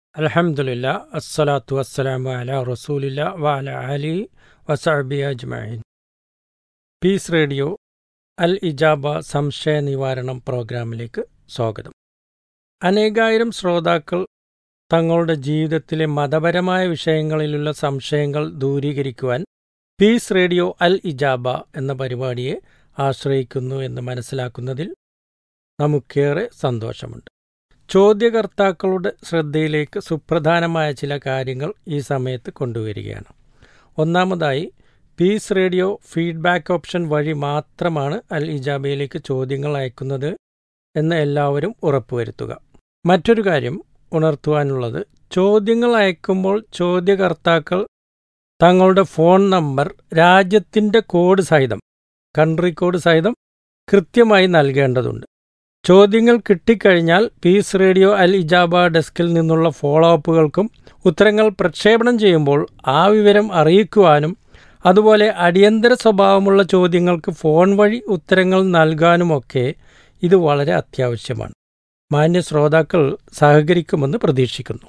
അലഹമുല്ല അസ്സലാത്തു വസ്സലാമു അല റസൂലില്ല വഅല അലി വസഅബി അജ്മഈൻ പീസ് റേഡിയോ അൽ ഇജാബ സംശയ നിവാരണം പ്രോഗ്രാമിലേക്ക് സ്വാഗതം അനേകായിരം ശ്രോതാക്കൾ തങ്ങളുടെ ജീവിതത്തിലെ മതപരമായ വിഷയങ്ങളിലുള്ള സംശയങ്ങൾ ദൂരീകരിക്കുവാൻ പീസ് റേഡിയോ അൽ ഇജാബ എന്ന പരിപാടിയെ ആശ്രയിക്കുന്നു എന്ന് മനസ്സിലാക്കുന്നതിൽ നമുക്കേറെ സന്തോഷമുണ്ട് ചോദ്യകർത്താക്കളുടെ ശ്രദ്ധയിലേക്ക് സുപ്രധാനമായ ചില കാര്യങ്ങൾ ഈ സമയത്ത് കൊണ്ടുവരികയാണ് ഒന്നാമതായി പീസ് റേഡിയോ ഫീഡ്ബാക്ക് ഓപ്ഷൻ വഴി മാത്രമാണ് അൽ ഇജാബയിലേക്ക് ചോദ്യങ്ങൾ അയക്കുന്നത് എന്ന് എല്ലാവരും ഉറപ്പുവരുത്തുക മറ്റൊരു കാര്യം ഉണർത്തുവാനുള്ളത് ചോദ്യങ്ങൾ അയക്കുമ്പോൾ ചോദ്യകർത്താക്കൾ തങ്ങളുടെ ഫോൺ നമ്പർ രാജ്യത്തിൻ്റെ കോഡ് സഹിതം കൺട്രി കോഡ് സഹിതം കൃത്യമായി നൽകേണ്ടതുണ്ട് ചോദ്യങ്ങൾ കിട്ടിക്കഴിഞ്ഞാൽ പീസ് റേഡിയോ അൽ ഇജാബ ഡെസ്കിൽ നിന്നുള്ള ഫോളോ അപ്പുകൾക്കും ഉത്തരങ്ങൾ പ്രക്ഷേപണം ചെയ്യുമ്പോൾ ആ വിവരം അറിയിക്കുവാനും അതുപോലെ അടിയന്തര സ്വഭാവമുള്ള ചോദ്യങ്ങൾക്ക് ഫോൺ വഴി ഉത്തരങ്ങൾ നൽകാനുമൊക്കെ ഇത് വളരെ അത്യാവശ്യമാണ് മാന്യ ശ്രോതാക്കൾ സഹകരിക്കുമെന്ന് പ്രതീക്ഷിക്കുന്നു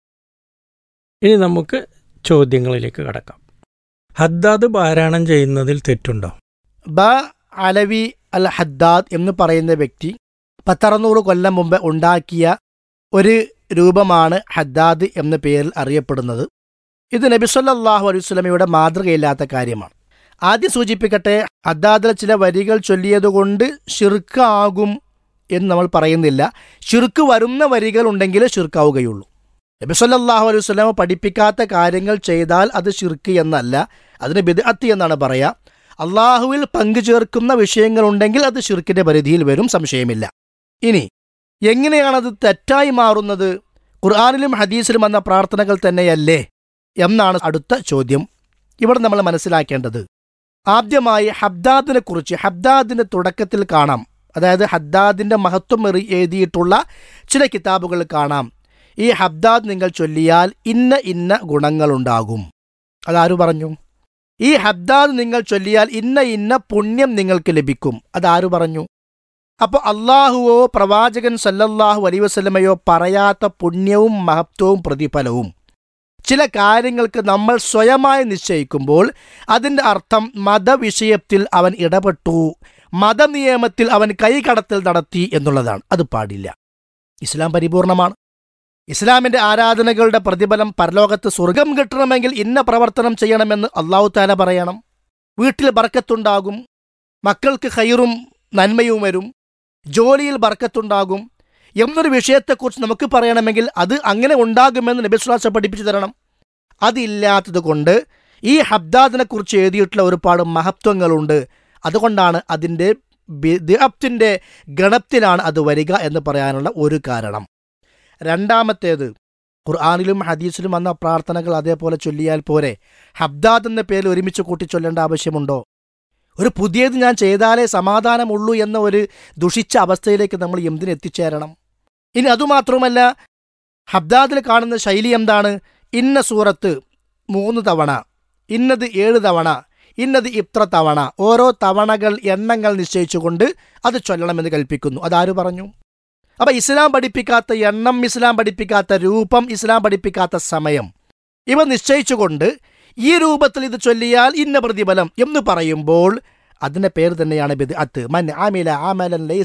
ഇനി നമുക്ക് ചോദ്യങ്ങളിലേക്ക് കടക്കാം ഹദ്ദാദ് പാരായണം ചെയ്യുന്നതിൽ തെറ്റുണ്ടോ ബ അലവി അൽ ഹദ്ദാദ് എന്ന് പറയുന്ന വ്യക്തി പത്തറുന്നൂറ് കൊല്ലം മുമ്പ് ഉണ്ടാക്കിയ ഒരു രൂപമാണ് ഹദ്ദാദ് എന്ന പേരിൽ അറിയപ്പെടുന്നത് ഇത് നബിസ്വല്ലാഹു അലൈഹി സ്വലമയുടെ മാതൃകയില്ലാത്ത കാര്യമാണ് ആദ്യം സൂചിപ്പിക്കട്ടെ ഹദ്ദാദിലെ ചില വരികൾ ചൊല്ലിയതുകൊണ്ട് ഷിർക്കാകും എന്ന് നമ്മൾ പറയുന്നില്ല ഷിർക്ക് വരുന്ന വരികൾ ഉണ്ടെങ്കിൽ ഷിർക്കാവുകയുള്ളൂ നബിസ്വല്ലാഹു അലൈഹി സ്വലാമ പഠിപ്പിക്കാത്ത കാര്യങ്ങൾ ചെയ്താൽ അത് ഷിർക്ക് എന്നല്ല അതിന് ബിദ്അത്ത് എന്നാണ് പറയുക അള്ളാഹുവിൽ പങ്കു ചേർക്കുന്ന വിഷയങ്ങളുണ്ടെങ്കിൽ അത് ഷിർക്കിന്റെ പരിധിയിൽ വരും സംശയമില്ല ഇനി എങ്ങനെയാണത് തെറ്റായി മാറുന്നത് ഖുർആാനിലും ഹദീസിലും വന്ന പ്രാർത്ഥനകൾ തന്നെയല്ലേ എന്നാണ് അടുത്ത ചോദ്യം ഇവിടെ നമ്മൾ മനസ്സിലാക്കേണ്ടത് ആദ്യമായി ഹബ്ദാദിനെ കുറിച്ച് ഹബ്ദാദിന്റെ തുടക്കത്തിൽ കാണാം അതായത് ഹദ്ദാദിന്റെ മഹത്വം എറി എഴുതിയിട്ടുള്ള ചില കിതാബുകൾ കാണാം ഈ ഹബ്ദാദ് നിങ്ങൾ ചൊല്ലിയാൽ ഇന്ന ഇന്ന ഗുണങ്ങളുണ്ടാകും അതാരു പറഞ്ഞു ഈ ഹബ്ദാദ് നിങ്ങൾ ചൊല്ലിയാൽ ഇന്ന ഇന്ന പുണ്യം നിങ്ങൾക്ക് ലഭിക്കും അതാരു പറഞ്ഞു അപ്പോൾ അള്ളാഹുവോ പ്രവാചകൻ സല്ലല്ലാഹു അലൈ വസ്ലമയോ പറയാത്ത പുണ്യവും മഹത്വവും പ്രതിഫലവും ചില കാര്യങ്ങൾക്ക് നമ്മൾ സ്വയമായി നിശ്ചയിക്കുമ്പോൾ അതിൻ്റെ അർത്ഥം മതവിഷയത്തിൽ അവൻ ഇടപെട്ടു മതനിയമത്തിൽ അവൻ കൈകടത്തൽ നടത്തി എന്നുള്ളതാണ് അത് പാടില്ല ഇസ്ലാം പരിപൂർണമാണ് ഇസ്ലാമിന്റെ ആരാധനകളുടെ പ്രതിഫലം പരലോകത്ത് സ്വർഗം കിട്ടണമെങ്കിൽ ഇന്ന പ്രവർത്തനം ചെയ്യണമെന്ന് അള്ളാഹു താല പറയണം വീട്ടിൽ ബർക്കത്തുണ്ടാകും മക്കൾക്ക് ഹൈറും നന്മയും വരും ജോലിയിൽ ബർക്കത്തുണ്ടാകും എന്നൊരു വിഷയത്തെക്കുറിച്ച് നമുക്ക് പറയണമെങ്കിൽ അത് അങ്ങനെ ഉണ്ടാകുമെന്ന് നബിസ്വാസ പഠിപ്പിച്ചു തരണം അതില്ലാത്തത് കൊണ്ട് ഈ ഹബ്ദാദിനെക്കുറിച്ച് എഴുതിയിട്ടുള്ള ഒരുപാട് മഹത്വങ്ങളുണ്ട് അതുകൊണ്ടാണ് അതിൻ്റെ ബിദഅത്തിന്റെ ഗണത്തിലാണ് അത് വരിക എന്ന് പറയാനുള്ള ഒരു കാരണം രണ്ടാമത്തേത് ഖുർആാനിലും ഹദീസിലും വന്ന പ്രാർത്ഥനകൾ അതേപോലെ ചൊല്ലിയാൽ പോരെ ഹബ്ദാദ് എന്ന പേരിൽ ഒരുമിച്ച് കൂട്ടി ചൊല്ലേണ്ട ആവശ്യമുണ്ടോ ഒരു പുതിയത് ഞാൻ ചെയ്താലേ സമാധാനമുള്ളൂ എന്ന ഒരു ദുഷിച്ച അവസ്ഥയിലേക്ക് നമ്മൾ എന്തിന് എത്തിച്ചേരണം ഇനി അതുമാത്രമല്ല ഹബ്ദാദിൽ കാണുന്ന ശൈലി എന്താണ് ഇന്ന സൂറത്ത് മൂന്ന് തവണ ഇന്നത് ഏഴ് തവണ ഇന്നത് ഇത്ര തവണ ഓരോ തവണകൾ എണ്ണങ്ങൾ നിശ്ചയിച്ചുകൊണ്ട് അത് ചൊല്ലണമെന്ന് കൽപ്പിക്കുന്നു അതാരു പറഞ്ഞു അപ്പൊ ഇസ്ലാം പഠിപ്പിക്കാത്ത എണ്ണം ഇസ്ലാം പഠിപ്പിക്കാത്ത രൂപം ഇസ്ലാം പഠിപ്പിക്കാത്ത സമയം ഇവ നിശ്ചയിച്ചുകൊണ്ട് ഈ രൂപത്തിൽ ഇത് ചൊല്ലിയാൽ ഇന്ന പ്രതിഫലം എന്ന് പറയുമ്പോൾ അതിന്റെ പേര് തന്നെയാണ് ബിദ്അത്ത് മൻ ആമില ആമലൻ